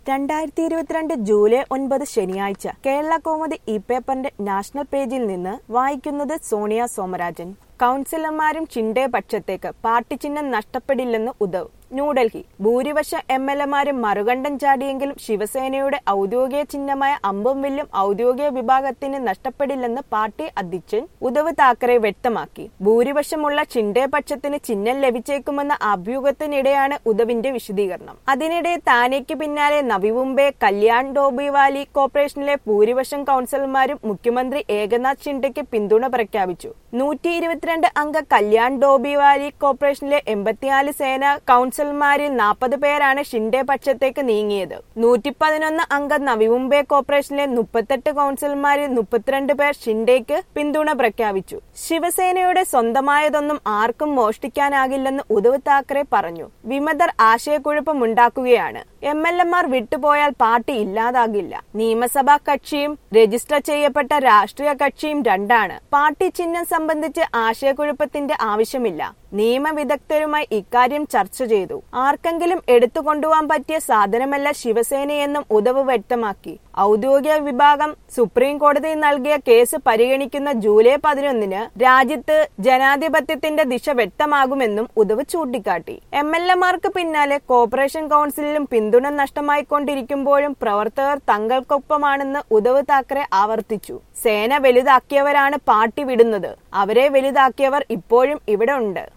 രണ്ടായിരത്തി ഇരുപത്തിരണ്ട് ജൂലൈ ഒൻപത് ശനിയാഴ്ച കേരള കോമതി ഇ പേപ്പറിന്റെ നാഷണൽ പേജിൽ നിന്ന് വായിക്കുന്നത് സോണിയ സോമരാജൻ കൗൺസിലർമാരും ചിണ്ടേ പക്ഷത്തേക്ക് പാർട്ടി ചിഹ്നം നഷ്ടപ്പെടില്ലെന്ന് ഉദ്ധവ് ന്യൂഡൽഹി ഭൂരിപക്ഷം എം എൽ എമാരും മറുകണ്ഠം ചാടിയെങ്കിലും ശിവസേനയുടെ ഔദ്യോഗിക ചിഹ്നമായ അമ്പും വില്ലും ഔദ്യോഗിക വിഭാഗത്തിന് നഷ്ടപ്പെടില്ലെന്ന് പാർട്ടി അധ്യക്ഷൻ ഉദ്ധവ് താക്കറെ വ്യക്തമാക്കി ഭൂരിപക്ഷമുള്ള ചിണ്ടേ പക്ഷത്തിന് ചിഹ്നം ലഭിച്ചേക്കുമെന്ന അഭ്യൂഹത്തിനിടെയാണ് ഉദ്ധവിന്റെ വിശദീകരണം അതിനിടെ താനേക്ക് പിന്നാലെ നവി മുംബൈ കല്യാൺ ഡോബിവാലി കോർപ്പറേഷനിലെ ഭൂരിപക്ഷം കൗൺസിലർമാരും മുഖ്യമന്ത്രി ഏകനാഥ് ഷിൻഡെക്ക് പിന്തുണ പ്രഖ്യാപിച്ചു നൂറ്റി ഇരുപത്തിരണ്ട് അംഗ കല്യാൺ ഡോബിവാലി കോർപ്പറേഷനിലെ എൺപത്തിനാല് സേന കൗൺസിലർമാരിൽ നാൽപ്പത് പേരാണ് ഷിൻഡെ പക്ഷത്തേക്ക് നീങ്ങിയത് നൂറ്റി പതിനൊന്ന് അംഗ നവി മുംബൈ കോർപ്പറേഷനിലെ മുപ്പത്തെട്ട് കൗൺസിലർമാരിൽ മുപ്പത്തിരണ്ട് പേർ ഷിൻഡെക്ക് പിന്തുണ പ്രഖ്യാപിച്ചു ശിവസേനയുടെ സ്വന്തമായതൊന്നും ആർക്കും മോഷ്ടിക്കാനാകില്ലെന്ന് ഉദ്ധവ് താക്കറെ പറഞ്ഞു വിമതർ ആശയക്കുഴപ്പമുണ്ടാക്കുകയാണ് എം എൽ എമാർ വിട്ടുപോയാൽ പാർട്ടി ഇല്ലാതാകില്ല നിയമസഭാ കക്ഷിയും രജിസ്റ്റർ ചെയ്യപ്പെട്ട രാഷ്ട്രീയ കക്ഷിയും രണ്ടാണ് പാർട്ടി ചിഹ്നം സംബന്ധിച്ച് ആശയക്കുഴപ്പത്തിന്റെ ആവശ്യമില്ല നിയമവിദഗ്ധരുമായി ഇക്കാര്യം ചർച്ച ചെയ്തു ആർക്കെങ്കിലും എടുത്തുകൊണ്ടുപോകാൻ പറ്റിയ സാധനമല്ല ശിവസേനയെന്നും ഉദവ് വ്യക്തമാക്കി ഔദ്യോഗിക വിഭാഗം സുപ്രീം കോടതി നൽകിയ കേസ് പരിഗണിക്കുന്ന ജൂലൈ പതിനൊന്നിന് രാജ്യത്ത് ജനാധിപത്യത്തിന്റെ ദിശ വ്യക്തമാകുമെന്നും ഉദവ് ചൂണ്ടിക്കാട്ടി എം എൽ എമാർക്ക് പിന്നാലെ കോർപ്പറേഷൻ കൗൺസിലിലും പിന്തുണ നഷ്ടമായിക്കൊണ്ടിരിക്കുമ്പോഴും പ്രവർത്തകർ തങ്ങൾക്കൊപ്പമാണെന്ന് ഉദവ് താക്കറെ ആവർത്തിച്ചു സേന വലുതാക്കിയവരാണ് പാർട്ടി വിടുന്നത് അവരെ വലുതാക്കിയവർ ഇപ്പോഴും ഇവിടെ ഉണ്ട്